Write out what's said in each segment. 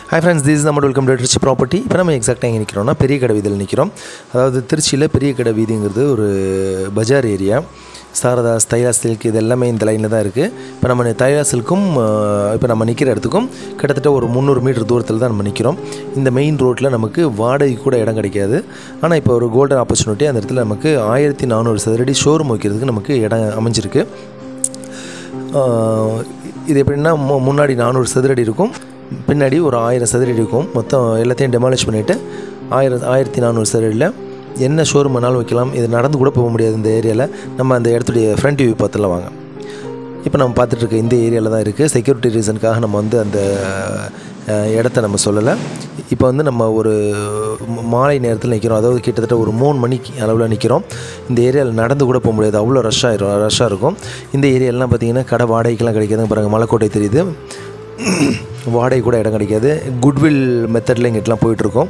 hi friends this நம்ம welcome to Trichy property இப்போ நம்ம எக்ஸாக்டாக எங்கே நிற்கிறோம்னா பெரிய கடை வீதியில் நிற்கிறோம் அதாவது திருச்சியில் பெரிய கடை வீதிங்கிறது ஒரு பஜார் ஏரியா சாரதாஸ் தைலா சில்க் இது எல்லாமே இந்த லைனில் தான் இருக்குது இப்போ நம்ம தைலா சில்க்கும் இப்போ நம்ம நிற்கிற இடத்துக்கும் கிட்டத்தட்ட ஒரு முந்நூறு மீட்டர் தூரத்தில் தான் நம்ம நிற்கிறோம் இந்த மெயின் ரோட்டில் நமக்கு வாடகை கூட இடம் கிடைக்காது ஆனால் இப்போ ஒரு கோல்டன் ஆப்பர்ச்சுனிட்டி அந்த இடத்துல நமக்கு ஆயிரத்தி நானூறு சதுரடி ஷோரூம் வைக்கிறதுக்கு நமக்கு இடம் அமைஞ்சிருக்கு ஆஹ் இது எப்படின்னா மு- முன்னாடி நானூறு சதுரடி இருக்கும் பின்னாடி ஒரு ஆயிரம் சதுரடி இருக்கும் மொத்தம் எல்லாத்தையும் டெமாலிஷ் பண்ணிவிட்டு ஆயிரம் ஆயிரத்தி நானூறு சதுரடியில் என்ன ஷோரூம் வேணாலும் வைக்கலாம் இது நடந்து கூட போக முடியாது இந்த ஏரியாவில் நம்ம அந்த இடத்துடைய ஃப்ரண்ட் வியூ பார்த்துலாம் வாங்க இப்போ நம்ம பார்த்துட்டு இருக்க இந்த ஏரியாவில் தான் இருக்குது செக்யூரிட்டி ரீசனுக்காக நம்ம வந்து அந்த அஹ், இடத்த நம்ம சொல்லலை இப்போ வந்து நம்ம ஒரு ம- மாலை நேரத்தில் நிற்கிறோம் அதாவது கிட்டத்தட்ட ஒரு மூணு மணிக்கு அளவில் நிற்கிறோம் இந்த ஏரியாவில் நடந்து கூட போக முடியாது அவ்வளோ ரஷ் ஆயிரும் ரஷ்ஷாக இருக்கும் இந்த ஏரியாலலாம் பார்த்தீங்கன்னா கடை வாடகைக்கெல்லாம் கிடைக்காது பாருங்கள் மலைக்கோட்டை தெரியுது வாடகை கூட இடம் கிடைக்காது குட்வில் மெத்தடில் இங்கிட்டலாம் போயிட்டுருக்கோம்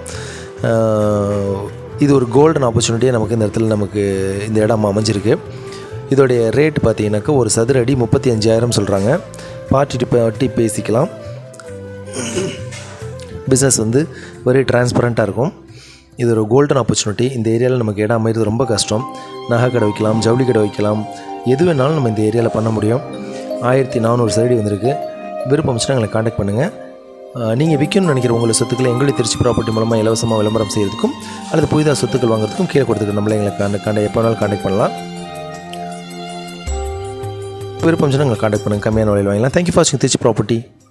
இது ஒரு கோல்டன் ஆப்பர்ச்சுனிட்டியாக நமக்கு இந்த இடத்துல நமக்கு இந்த இடம் அமைஞ்சிருக்கு இதோடைய ரேட் பார்த்தீங்கன்னாக்கா ஒரு சதுர அடி முப்பத்தி அஞ்சாயிரம் சொல்கிறாங்க பார்ட்டி பார்ட்டி பேசிக்கலாம் பிஸ்னஸ் வந்து வெரி டிரான்ஸ்பரண்ட்டாக இருக்கும் இது ஒரு கோல்டன் ஆப்பர்ச்சுனிட்டி இந்த ஏரியாவில் நமக்கு இடம் அமைகிறது ரொம்ப கஷ்டம் நகை கடை வைக்கலாம் ஜவுளி கடை வைக்கலாம் எது வேணாலும் நம்ம இந்த ஏரியாவில் பண்ண முடியும் ஆயிரத்தி நானூறு சதுரடி வந்திருக்கு விருப்பம் இருந்துச்சுன்னா எங்களை காண்டாக்ட் பண்ணுங்கள் நீங்கள் விற்கணும்னு நினைக்கிற உங்களை சொத்துக்களை எங்களுடைய திருச்சி ப்ராப்பர்ட்டி மூலமாக இலவசமாக விளம்பரம் செய்கிறதுக்கும் அல்லது புதிதாக சொத்துக்கள் வாங்குறதுக்கும் கீழே கொடுத்துருக்கு நம்மளை எங்களை காண்ட காண்ட எப்போ வேணாலும் காண்டாக்ட் பண்ணலாம் விருப்பம் இருந்துச்சுன்னா எங்களை காண்டாக்ட் பண்ணுங்கள் கம்மியான விலையில் வாங்கலாம் தேங்க்யூ ஃபார் வாட்சிங் திருச்சி ப்ராப்பர்ட்டி